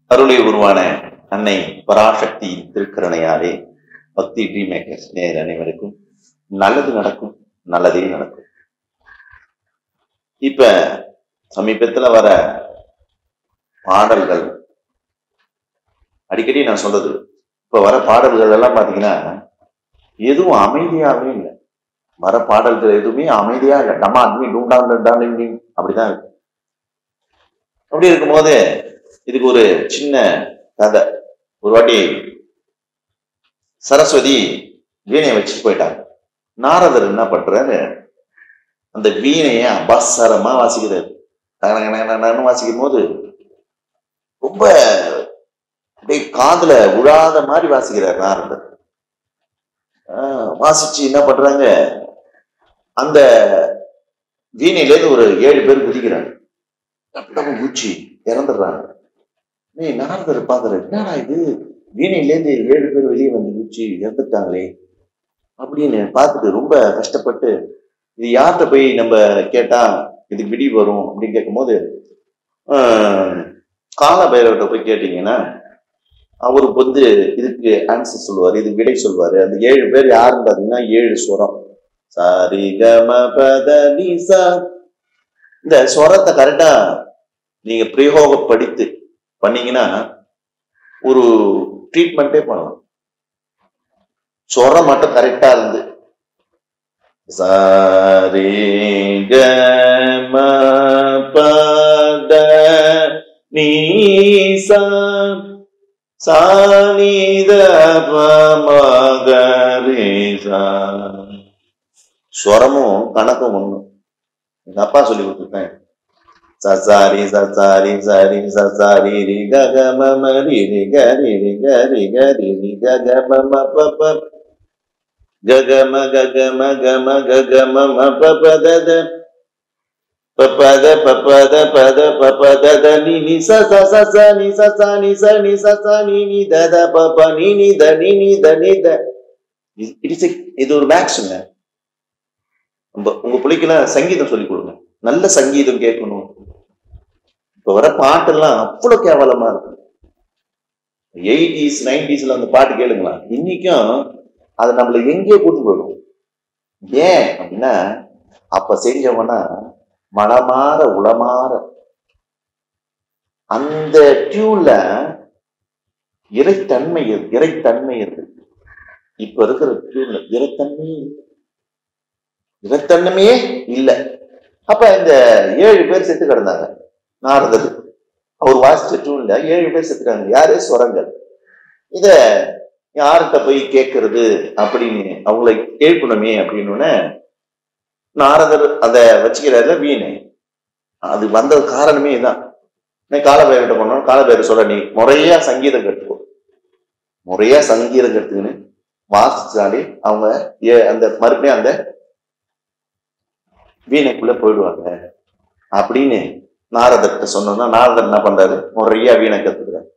அருளை உருவான அன்னை பராசக்தி திருக்கரணையாலே பக்தி ட்ரீம் மேக்கர்ஸ் நேர் அனைவருக்கும் நல்லது நடக்கும் நல்லதே நடக்கும் இப்ப சமீபத்துல வர பாடல்கள் அடிக்கடி நான் சொல்றது இப்ப வர பாடல்கள் எல்லாம் பாத்தீங்கன்னா எதுவும் அமைதியாவே இல்லை வர பாடல்கள் எதுவுமே அமைதியா இல்லை டமா அட்மி டூண்டான் அப்படிதான் இருக்கு அப்படி இருக்கும்போது இதுக்கு ஒரு சின்ன கதை ஒரு வாட்டி சரஸ்வதி வீணையை வச்சுட்டு போயிட்டாங்க நாரதர் என்ன பண்றாரு அந்த வீணைய அபாசரமா வாசிக்கிறாரு டகடகடகடன்னு வாசிக்கும் போது ரொம்ப அப்படியே காதுல உழாத மாதிரி வாசிக்கிறார் நாரதர் ஆஹ் வாசிச்சு என்ன பண்றாங்க அந்த வீணையில இருந்து ஒரு ஏழு பேர் குதிக்கிறாங்க டப்பு குச்சி இறந்துடுறாங்க நீ நாரதர் பாக்குற என்னடா இது வீணையிலேருந்து ஏழு பேர் வெளியே வந்து குச்சி இறந்துட்டாங்களே அப்படின்னு பார்த்துட்டு ரொம்ப கஷ்டப்பட்டு இது யார்கிட்ட போய் நம்ம கேட்டா இதுக்கு விடி வரும் அப்படின்னு கேட்கும்போது ஆஹ், கால பைரவர்கிட்ட போய் கேட்டீங்கன்னா அவருக்கு வந்து இதுக்கு ஆன்சர் சொல்லுவாரு இதுக்கு விடை சொல்லுவாரு அந்த ஏழு பேர் யாருன்னு பாத்தீங்கன்னா ஏழு சுரம் சாரி கம பத நிசா இந்த ஸ்வரத்தை கரெக்டா நீங்க பிரயோகப்படுத்தி பண்ணீங்கன்னா ஒரு ட்ரீட்மெண்ட்டே பண்ணலாம் ஸ்வரம் மட்டும் கரெக்டா இருந்து சாரி கம பத நீசா சானித மகரிசா ஸ்வரமும் கணக்கும் ஒண்ணும் எங்க அப்பா சொல்லி கொடுத்துருக்கேன் சசாரி சசாரி சரி சசாரி ரி கக மம ரி ரி க ரி ரி க ரி க ரி ரி க க ம ம ப ப கக ம கக ம க ம கக ம ம ப ப த த ப ப த ப ப த ப த ப ப த த நி நி ச ச ச ச நி ச ச நி ச நி ச ச நி நி த த ப ப நி நி த நி நி த நி த இட் இஸ் இது ஒரு மேக்ஸுங்க உங்க உங்க பிள்ளைக்கெல்லாம் சங்கீதம் சொல்லி கொடுங்க நல்ல சங்கீதம் கேட்கணும் இப்ப வர பாட்டெல்லாம் அவ்வளவு கேவலமா இருக்கு எயிட்டிஸ் நைன்டிஸ்ல அந்த பாட்டு கேளுங்களா இன்னைக்கும் அது நம்மள எங்கேயோ கூட்டு போயிடும் ஏன் அப்படின்னா அப்ப செஞ்சவங்கன்னா மனமாற உளமாற அந்த டியூன்ல இறைத்தன்மை இருக்கு இறைத்தன்மை இருக்கு இப்ப இருக்கிற டியூன்ல இறைத்தன்மையே இல்லை. இறைத்தன்மையே இல்ல அப்ப இந்த ஏழு பேர் செத்து கிடந்தாங்க நாரதர் அவர் வாசிச்ச டியூன்ல ஏழு பேர் செத்துட்டாங்க யாரு சுரங்கள் இத யார்கிட்ட போய் கேட்கறது அப்படின்னு அவங்கள கேட்கணுமே அப்படின்னு நாரதர் அதை வச்சுக்கிறாரு வீணை அது வந்த காரணமே இதான் நீ காலபேர்கிட்ட போனோம் காலபேர் சொல்ற நீ முறையா சங்கீதம் கற்றுக்கோ முறையா சங்கீதம் கற்றுக்குன்னு வாசிச்சாலே அவங்க ஏ- அந்த மறுபடியும் அந்த வீணைக்குள்ள போயிடுவாங்க அப்படின்னு நாரதர்கிட்ட சொன்னோம்னா நாரதர் என்ன பண்றாரு முறையா வீணை கத்துக்கிறார்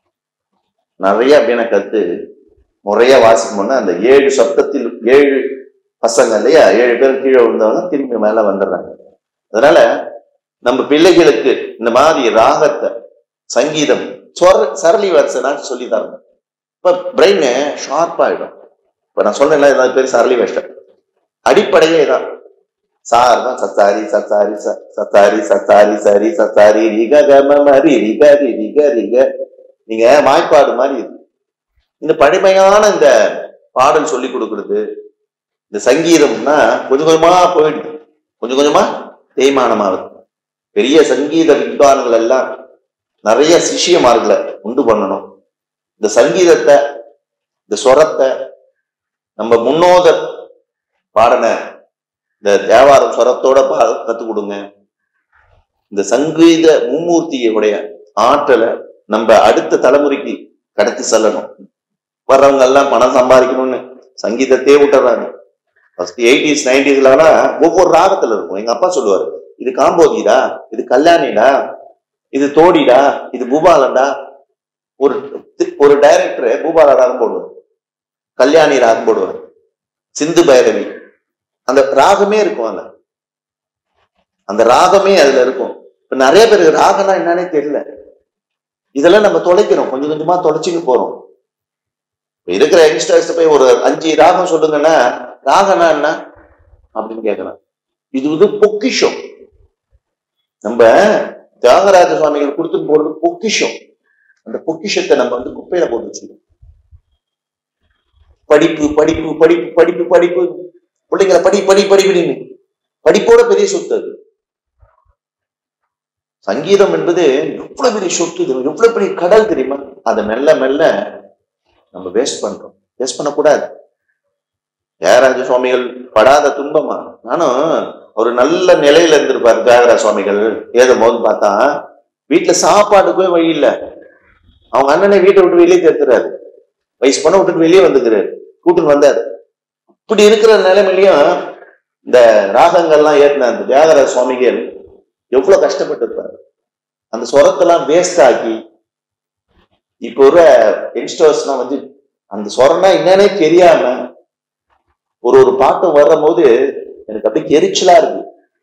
நிறைய வீணை கத்து முறையா வாசிக்கணும்னா அந்த ஏழு சப்தத்தில் ஏழு பசங்க இல்லையா ஏழு பேர் கீழே விழுந்தவங்க திரும்பி மேல வந்துடுறாங்க அதனால நம்ம பிள்ளைகளுக்கு இந்த மாதிரி ராகத்தை சங்கீதம் சொர சரளி வரிசைனா சொல்லி தரணும் இப்ப பிரெயின் ஷார்ப் ஆயிடும் இப்ப நான் சொன்னேன்ல ஏதாவது பேர் சரளி வேஷ்டம் அடிப்படையே இதான் சார் தான் சத்தாரி சத்தாரி ச- சத்தாரி சத்தாரி சரி சத்தாரி ரிக கம மரி ரிக ரி ரிக ரிக நீங்க வாய்ப்பாடு மாதிரி இது இந்த பழமையான இந்த பாடல் சொல்லி கொடுக்கறது இந்த சங்கீதம்னா கொஞ்சம் கொஞ்சமா போயிடுது கொஞ்சம் கொஞ்சமா தேய்மானமாகுது பெரிய சங்கீத வித்வான்கள் எல்லாம் நிறைய சிஷியமார்களை உண்டு பண்ணணும் இந்த சங்கீதத்தை இந்த ஸ்வரத்தை நம்ம முன்னோதர் பாடின இந்த தேவாரம் ஸ்வரத்தோட பா கத்துக் கொடுங்க இந்த சங்கீத மும்மூர்த்தியுடைய ஆற்றலை நம்ம அடுத்த தலைமுறைக்கு கடத்தி செல்லணும் வர்றவங்க எல்லாம் பணம் சம்பாதிக்கணும்னு சங்கீதத்தையே விட்டுறாங்க ஃபர்ஸ்ட் எயிட்டிஸ் நைன்டிஸ்லாம் ஒவ்வொரு ராகத்துல இருக்கும் எங்க அப்பா சொல்லுவாரு இது காம்போதிடா இது கல்யாணிடா இது தோடிடா இது பூபாலன்டா ஒரு ஒரு டைரக்டர் பூபால ராகம் போடுவார் கல்யாணி ராகம் போடுவார் சிந்து பைரவி அந்த ராகமே இருக்கும் அதுல அந்த ராகமே அதுல இருக்கும் இப்ப நிறைய பேருக்கு ராகம்னா என்னன்னே தெரியல இதெல்லாம் நம்ம தொலைக்கிறோம் கொஞ்சம் கொஞ்சமா தொலைச்சிட்டு போறோம் இப்ப இருக்கிற யங்ஸ்டர்ஸ் போய் ஒரு அஞ்சு ராகம் சொல்லுங்கன்னா ராகம்னா என்ன அப்படின்னு கேட்கலாம் இது வந்து பொக்கிஷம் நம்ம தியாகராஜ சுவாமிகள் கொடுத்துட்டு போறது பொக்கிஷம் அந்த பொக்கிஷத்தை நம்ம வந்து குப்பையில போட்டு வச்சிருக்கோம் படிப்பு படிப்பு படிப்பு படிப்பு படிப்பு பிள்ளைங்களை படி படி படிப்படின்னு படிப்போட பெரிய சொத்து அது சங்கீதம் என்பது எவ்வளவு பெரிய சொத்து இது எவ்வளவு பெரிய கடல் தெரியுமா அதை மெல்ல மெல்ல நம்ம வேஸ்ட் பண்றோம் வேஸ்ட் பண்ணக்கூடாது தியாகராஜ சுவாமிகள் படாத துன்பமா நானும் ஒரு நல்ல நிலையில இருந்திருப்பாரு தியாகராஜ சுவாமிகள் ஏதும் போது பார்த்தா வீட்டுல சாப்பாட்டுக்கே வழி இல்லை அவங்க அண்ணனை வீட்டை விட்டு வெளியே தேர்த்துறாரு வயசு பண்ண விட்டுட்டு வெளியே வந்துக்கிறாரு கூட்டுன்னு வந்தாரு இப்படி இருக்கிற நிலைமையிலையும் இந்த ராகங்கள்லாம் ஏற்றின அந்த தியாகராஜ சுவாமிகள் எவ்வளவு கஷ்டப்பட்டு இருப்பாரு அந்த சொரத்தெல்லாம் வேஸ்ட் ஆக்கி இப்போ ஒரு யங்ஸ்டர்ஸ்லாம் வந்து அந்த சொரம்னா என்னன்னே தெரியாம ஒரு ஒரு பாட்டும் வர்ற போது எனக்கு அப்படியே எரிச்சலா இருக்கு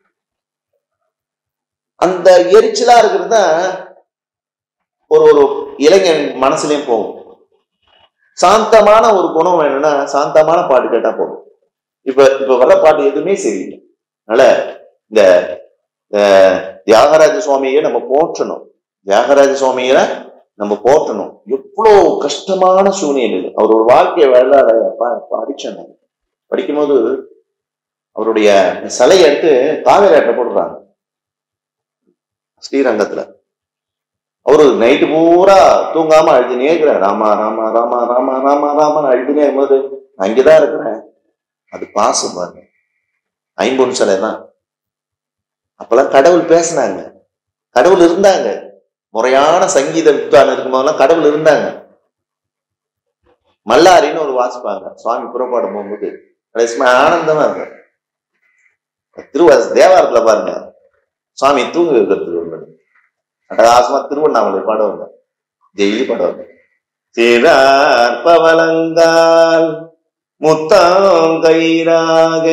அந்த எரிச்சலா இருக்கிறது தான் ஒரு ஒரு இளைஞன் மனசுலயும் போகும் சாந்தமான ஒரு குணம் வேணும்னா சாந்தமான பாட்டு கேட்டா போதும் இப்ப இப்ப வர்ற பாட்டு எதுவுமே சரியில்லை அதனால இந்த அஹ், தியாகராஜ சுவாமியை நம்ம போற்றணும் தியாகராஜ சுவாமியை நம்ம போற்றணும் எவ்வளவு கஷ்டமான சூழ்நிலை இது அவர் ஒரு வாழ்க்கையை வரலாற படிச்சேன் நான். படிக்கும்போது அவருடைய சிலையை எடுத்து காவேரி ஆட்ட போடுறாங்க ஸ்ரீரங்கத்துல அவரு நைட்டு பூரா தூங்காம அழுதுனே இருக்கிறார் ராமா ராமா ராமா ராமா ராமா ராமா அழுதுனே இருக்கும்போது நான் இங்கதான் இருக்கிறேன் அது பாசம் பாருங்க ஐம்பொன் சிலை தான் அப்பெல்லாம் கடவுள் பேசினாங்க கடவுள் இருந்தாங்க முறையான சங்கீத வித்வான் இருக்கும்போதெல்லாம் கடவுள் இருந்தாங்க மல்லாரின்னு ஒரு வாசிப்பாங்க சுவாமி புறப்பாடும் போகும்போது கடைசிமா ஆனந்தமா இருக்கு திருவாச தேவாரத்துல பாருங்க சுவாமி தூங்க வைக்கிறதுக்கு ஒன்று அட்டகாசமா திருவண்ணாமலை பாடுவாங்க டெய்லி பாடுவாங்க சிறார் பவளங்கால் முத்தம் கயிறாக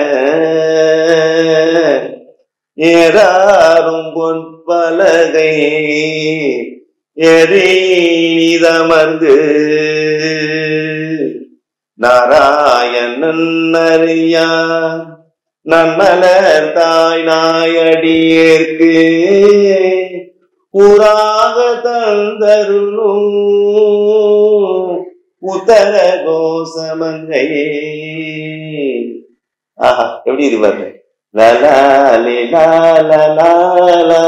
ஏறாரும் பொன்பலகை எரீதமர்ந்து நாராயணன் அறியா நன்மலர் தாய் நாயடியேற்கு ஊராக தந்தருளும் உத்தர கோசமங்கையே ஆஹா எப்படி இருப்பாரு லலாலி லாலலாலா.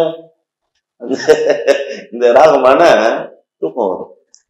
இந்த ராகமான தூக்கம் வரும்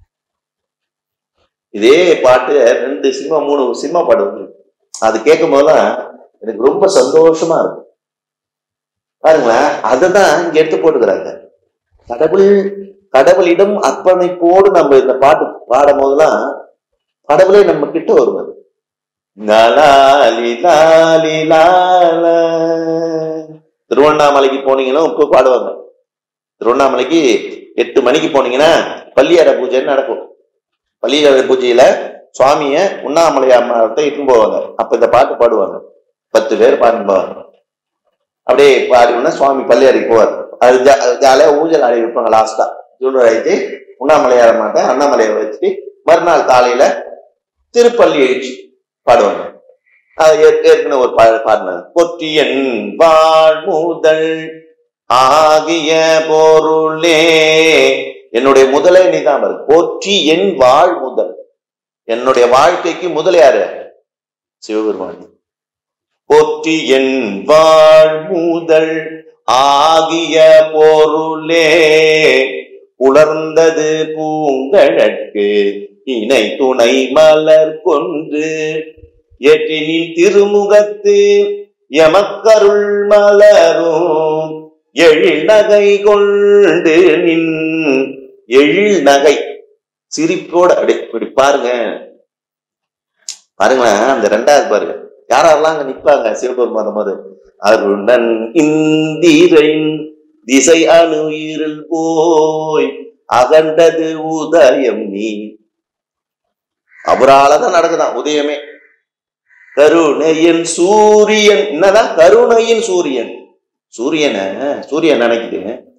இதே பாட்டு ரெண்டு சினிமா மூணு சினிமா பாட்டு வந்து அது கேட்கும் போதெல்லாம் எனக்கு ரொம்ப சந்தோஷமா இருக்கும் பாருங்களேன் அதை தான் இங்க எடுத்து போட்டுக்கிறாங்க கடவுள் கடவுளிடம் அர்ப்பணிப்போடு நம்ம இந்த பாட்டு பாடும் போதெல்லாம் கடவுளே நம்ம கிட்ட வருவது லலாலி லாலி லாலா. திருவண்ணாமலைக்கு போனீங்கன்னா இப்ப பாடுவாங்க திருவண்ணாமலைக்கு எட்டு மணிக்கு போனீங்கன்னா பள்ளியார பூஜைன்னு நடக்கும் பள்ளியார பூஜையில சுவாமிய உண்ணாமலை அம்மாவத்தை இட்டுன்னு போவாங்க அப்ப இந்த பாட்டு பாடுவாங்க பத்து பேர் பாட்டு போவாங்க அப்படியே பாடினா சுவாமி பள்ளியாரைக்கு போவார் அது ஜா- ஜாலியா ஊஞ்சல் ஆடி வைப்பாங்க லாஸ்டா ஜூலர் ஆயிட்டு உண்ணாமலையார மாட்டேன் அண்ணாமலையை வச்சுட்டு மறுநாள் காலையில திருப்பள்ளி எழுச்சி பாடுவாங்க அது ஏற்- ஏற்கனவே ஒரு பாடு பாடினாங்க பொற்றியன் வாழ்முதல் ஆகிய பொருளே என்னுடைய முதலே நீதான் வருது போற்றி என் வாழ் முதல் என்னுடைய வாழ்க்கைக்கு முதல் யாரு சிவபெருமான் போற்றி என் வாழ் முதல் ஆகிய பொருளே உலர்ந்தது பூங்கழற்கு இணை துணை மலர் கொன்று ஏற்றினின் திருமுகத்து எமக்கருள் மலரும் எழில் நகை கொண்டு நின் எழில் நகை சிரிப்போட அப்படி இப்படி பாருங்க பாருங்களேன் அந்த ரெண்டாவது பாருங்க யாரெல்லாம் அங்க நிப்பாங்க சிவபெருமான் போது அருணன் இந்திரன் திசை அணுயிரில் போய் அகண்டது உதயம் நீ அவராலதான் நடக்குதான் உதயமே கருணையின் சூரியன் என்னதான் கருணையின் சூரியன் சூரியனை சூரியன் நினைக்குது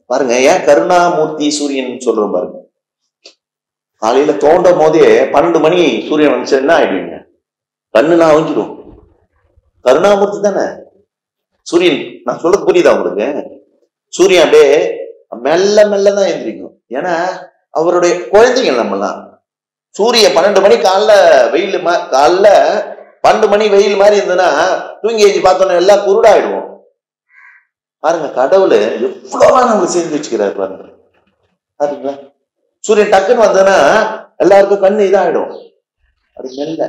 பாருங்க ஏன் கருணாமூர்த்தி சூரியன் சொல்றோம் பாருங்க காலையில தோண்டும் போதே பன்னெண்டு மணி சூரியன் வந்துச்சு என்ன ஆயிடுவீங்க கண்ணுலாம் அவிஞ்சிடும் கருணாமூர்த்தி தானே சூரியன் நான் சொல்றது புரியுதா உங்களுக்கு சூரியன் அப்படியே மெல்ல மெல்ல தான் எந்திரிக்கும் ஏன்னா அவருடைய குழந்தைங்க நம்மலாம் சூரிய பன்னெண்டு மணி காலைல வெயில் மா காலைல பன்னெண்டு மணி வெயில் மாதிரி இருந்ததுன்னா தூங்கி எழுதி பார்த்தோன்னா எல்லாம் குருடாயிடுவோம் பாருங்க கடவுள் எவ்வளவா நம்மளை செஞ்சு வச்சுக்கிறாரு பாருங்க பாருங்க சூரியன் டக்குன்னு வந்ததுன்னா எல்லாருக்கும் கண்ணு இதாயிடும் அது மெல்ல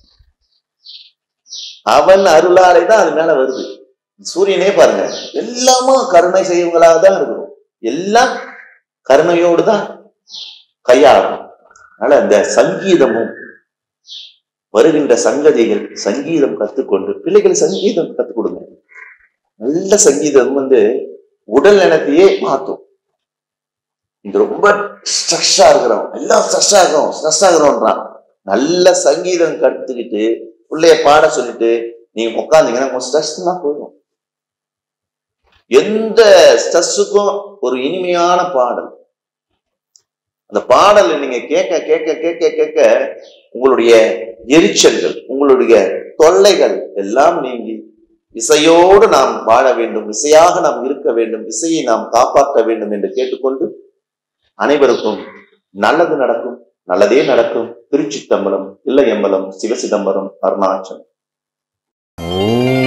அவன் அருளாலே தான் அது மேல வருது சூரியனே பாருங்க எல்லாமும் கருணை செய்யவங்களாக தான் இருக்கணும் எல்லாம் கருணையோடு தான் கையாளும் அதனால அந்த சங்கீதமும் வருகின்ற சங்கதிகள் சங்கீதம் கத்துக்கொண்டு பிள்ளைகள் சங்கீதம் கத்துக் கொடுங்க நல்ல சங்கீதம் வந்து உடல் நலத்தையே மாத்தும் இங்க ரொம்ப ஸ்ட்ரெஸ்ஸா இருக்கிறோம் எல்லாம் ஸ்ட்ரெஸ் ஆகும் ஸ்ட்ரெஸ் ஆகிறோம்ன்றான் நல்ல சங்கீதம் கத்துக்கிட்டு பிள்ளைய பாட சொல்லிட்டு நீங்க உட்காந்தீங்கன்னா உங்க ஸ்ட்ரெஸ் தான் போயிடும் எந்த ஸ்ட்ரெஸ்ஸுக்கும் ஒரு இனிமையான பாடல் அந்த பாடலை நீங்க கேட்க கேட்க கேட்க கேட்க உங்களுடைய எரிச்சல்கள் உங்களுடைய தொல்லைகள் எல்லாம் நீங்கி இசையோடு நாம் வாழ வேண்டும் இசையாக நாம் இருக்க வேண்டும் இசையை நாம் காப்பாற்ற வேண்டும் என்று கேட்டுக்கொண்டு அனைவருக்கும் நல்லது நடக்கும் நல்லதே நடக்கும் திருச்சி தம்பலம் இல்லையம்பலம் சிவசிதம்பரம் அருணாச்சலம் ஓம்